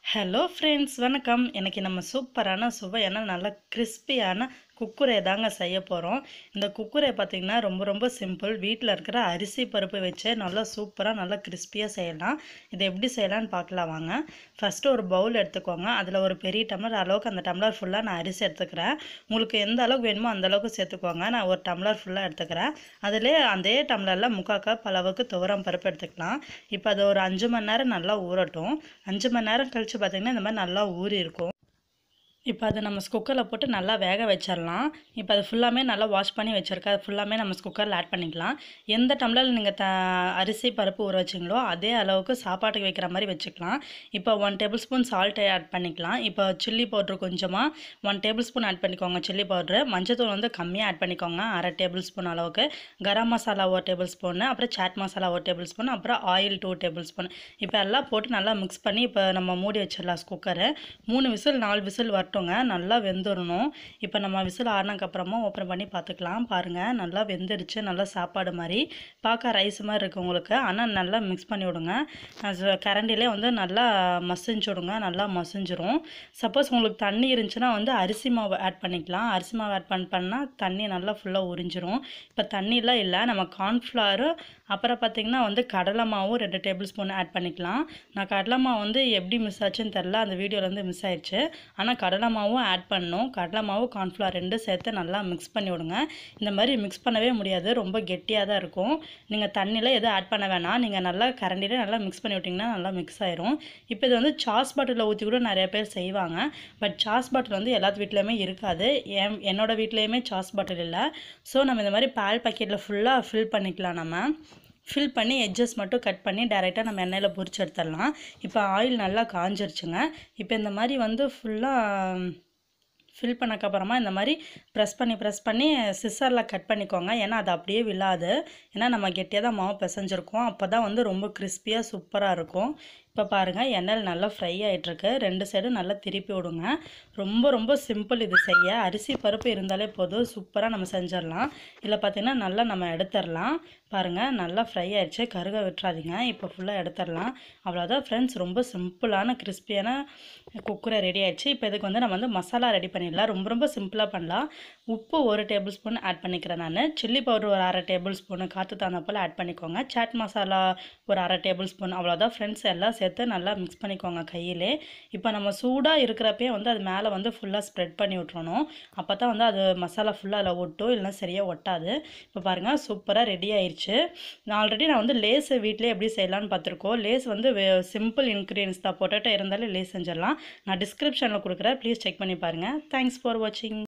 hello friends வணக்கம் இன்னைக்கு நம்ம சூப்பரான சுவையான நல்ல கிறிஸ்பியான குக்குரே தாங்க செய்ய போகிறோம் இந்த குக்குரே பார்த்திங்கன்னா ரொம்ப ரொம்ப சிம்பிள் வீட்டில் இருக்கிற அரிசி பருப்பு வச்சு நல்லா சூப்பராக நல்லா கிறிஸ்பியாக செய்யலாம் இதை எப்படி செய்யலாம்னு பார்க்கலாம் வாங்க ஃபஸ்ட்டு ஒரு பவுல் எடுத்துக்கோங்க அதில் ஒரு பெரிய டம்ளர் அளவுக்கு அந்த டம்ளர் ஃபுல்லாக நான் அரிசி எடுத்துக்கிறேன் உங்களுக்கு எந்த அளவுக்கு வேணுமோ அந்த அளவுக்கு சேர்த்துக்கோங்க நான் ஒரு டம்ளர் ஃபுல்லாக எடுத்துக்கிறேன் அதிலே அதே டம்ளரில் முக்கால் கப் அளவுக்கு துவரம் பருப்பு எடுத்துக்கலாம் இப்போ அது ஒரு அஞ்சு மணி நேரம் நல்லா ஊறட்டும் அஞ்சு மணி நேரம் கழித்து பார்த்திங்கன்னா இந்த மாதிரி நல்லா ஊறி இருக்கும் இப்போ அதை நம்ம குக்கரில் போட்டு நல்லா வேக வச்சிடலாம் இப்போ அது ஃபுல்லாமே நல்லா வாஷ் பண்ணி வச்சுருக்கேன் அது ஃபுல்லாமே நம்ம குக்கரில் ஆட் பண்ணிக்கலாம் எந்த டம்ளரில் நீங்கள் த அரிசி பருப்பு ஊற வச்சிங்களோ அதே அளவுக்கு சாப்பாட்டுக்கு வைக்கிற மாதிரி வச்சுக்கலாம் இப்போ one tablespoon salt add பண்ணிக்கலாம் இப்போ சில்லி பவுட்ரு கொஞ்சமாக ஒன் டேபிள் ஸ்பூன் ஆட் பண்ணிக்கோங்க சில்லி பவுட்ரு மஞ்சத்தூள் வந்து கம்மியாக ஆட் பண்ணிக்கோங்க அரை டேபிள் ஸ்பூன் அளவுக்கு கரம் மசாலா ஒரு டேபிள் ஸ்பூனு அப்புறம் சாட் மசாலா ஒரு டேபிள் ஸ்பூன் அப்புறம் ஆயில் டூ டேபிள் ஸ்பூன் இப்போ எல்லாம் போட்டு நல்லா மிக்ஸ் பண்ணி இப்போ நம்ம மூடி வச்சிடலாம் குக்கரை மூணு விசில் நாலு விசில் வரட்டுங்க நல்லா வெந்துடணும் இப்போ நம்ம விசில் ஆறினதுக்கப்புறமா ஓப்பன் பண்ணி பார்த்துக்கலாம் பாருங்கள் நல்லா வெந்துருச்சு நல்லா சாப்பாடு மாதிரி பார்க்க ரைஸ் மாதிரி இருக்குது உங்களுக்கு ஆனால் நல்லா மிக்ஸ் பண்ணி விடுங்க அது கரண்டிலே வந்து நல்லா மசிஞ்சு விடுங்க நல்லா மசிஞ்சிரும் சப்போஸ் உங்களுக்கு தண்ணி இருந்துச்சுன்னா வந்து அரிசி மாவு ஆட் பண்ணிக்கலாம் அரிசி மாவு ஆட் பண்ண பண்ணால் தண்ணி நல்லா ஃபுல்லாக உறிஞ்சிரும் இப்போ தண்ணிலாம் இல்லை நம்ம கார்ன்ஃப்ளவரு அப்புறம் பார்த்திங்கன்னா வந்து கடலை மாவும் ரெண்டு டேபிள் ஸ்பூன் ஆட் பண்ணிக்கலாம் நான் கடலை மாவு வந்து எப்படி மிஸ் ஆச்சுன்னு தெரில அந்த வீடியோவில் வந்து மிஸ் ஆயிடுச்சு ஆனால் கடலை மாவும் ஆட் பண்ணணும் கடலை மாவு கார்ன்ஃப்ளவர் ரெண்டும் சேர்த்து நல்லா மிக்ஸ் பண்ணி விடுங்க இந்த மாதிரி மிக்ஸ் பண்ணவே முடியாது ரொம்ப கெட்டியாக தான் இருக்கும் நீங்கள் தண்ணியில் எதுவும் ஆட் பண்ண வேணாம் நீங்கள் நல்லா கரண்டியில் நல்லா மிக்ஸ் பண்ணி விட்டிங்கன்னா நல்லா மிக்ஸ் ஆயிரும் இப்போ இது வந்து சாஸ் பாட்டிலில் ஊற்றி கூட நிறைய பேர் செய்வாங்க பட் சாஸ் பாட்டில் வந்து எல்லாத்து வீட்லேயுமே இருக்காது என் என்னோட வீட்லேயுமே சாஸ் பாட்டில் இல்லை ஸோ நம்ம இந்த மாதிரி பால் பாக்கெட்டில் ஃபுல்லாக ஃபில் பண்ணிக்கலாம் நம்ம ஃபில் பண்ணி எட்ஜஸ் மட்டும் கட் பண்ணி டேரெக்டாக நம்ம எண்ணெயில் பொரிச்சு எடுத்துடலாம் இப்போ ஆயில் நல்லா காஞ்சிருச்சுங்க இப்போ இந்த மாதிரி வந்து ஃபுல்லாக ஃபில் பண்ணக்கப்புறமா இந்த மாதிரி ப்ரெஸ் பண்ணி ப்ரெஸ் பண்ணி சிஸ்ஸரில் கட் பண்ணிக்கோங்க ஏன்னா அது அப்படியே விழாது ஏன்னா நம்ம கெட்டியாக தான் மாவு பிசைஞ்சிருக்கோம் அப்போ தான் வந்து ரொம்ப கிறிஸ்பியாக சூப்பராக இருக்கும் இப்போ பாருங்கள் எண்ணெயில் நல்லா ஃப்ரை ஆகிட்டுருக்கு ரெண்டு சைடும் நல்லா திருப்பி விடுங்க ரொம்ப ரொம்ப சிம்பிள் இது செய்ய அரிசி பருப்பு இருந்தாலே போதும் சூப்பராக நம்ம செஞ்சிடலாம் இதில் பார்த்திங்கன்னா நல்லா நம்ம எடுத்துடலாம் பாருங்கள் நல்லா ஃப்ரை ஆயிடுச்சு கருக விட்டுறாதீங்க இப்போ ஃபுல்லாக எடுத்துடலாம் அவ்வளோதான் ஃப்ரெண்ட்ஸ் ரொம்ப சிம்பிளான கிறிஸ்பியான குக்குரை ரெடி ஆயிடுச்சு இப்போ இதுக்கு வந்து நம்ம வந்து மசாலா ரெடி பண்ணிடலாம் ரொம்ப ரொம்ப சிம்பிளாக பண்ணலாம் உப்பு ஒரு டேபிள் ஸ்பூன் ஆட் பண்ணிக்கிறேன் நான் சில்லி பவுடர் ஒரு அரை டேபிள் ஸ்பூனு காற்று தகுந்த போல் ஆட் பண்ணிக்கோங்க சாட் மசாலா ஒரு அரை டேபிள் ஸ்பூன் அவ்வளோதான் ஃப்ரெண்ட்ஸ் எல்லாம் சேர்த்து நல்லா மிக்ஸ் பண்ணிக்கோங்க கையிலே இப்போ நம்ம சூடாக இருக்கிறப்பே வந்து அது மேலே வந்து ஃபுல்லாக ஸ்ப்ரெட் பண்ணி விட்றணும் அப்போ தான் வந்து அது மசாலா ஃபுல்லாக அதில் ஒட்டும் இல்லைனா சரியாக ஒட்டாது இப்போ பாருங்கள் சூப்பராக ரெடி ஆயிடுச்சு நான் ஆல்ரெடி நான் வந்து லேஸ் வீட்டிலே எப்படி செய்யலான்னு பார்த்துருக்கோம் லேஸ் வந்து சிம்பிள் இன்க்ரீடியன்ஸ் தான் பொட்டேட்டோ இருந்தாலே லேஸ் செஞ்சிடலாம் நான் டிஸ்கிரிப்ஷனில் கொடுக்குறேன் ப்ளீஸ் செக் பண்ணி பாருங்கள் தேங்க்ஸ் ஃபார் வாட்சிங்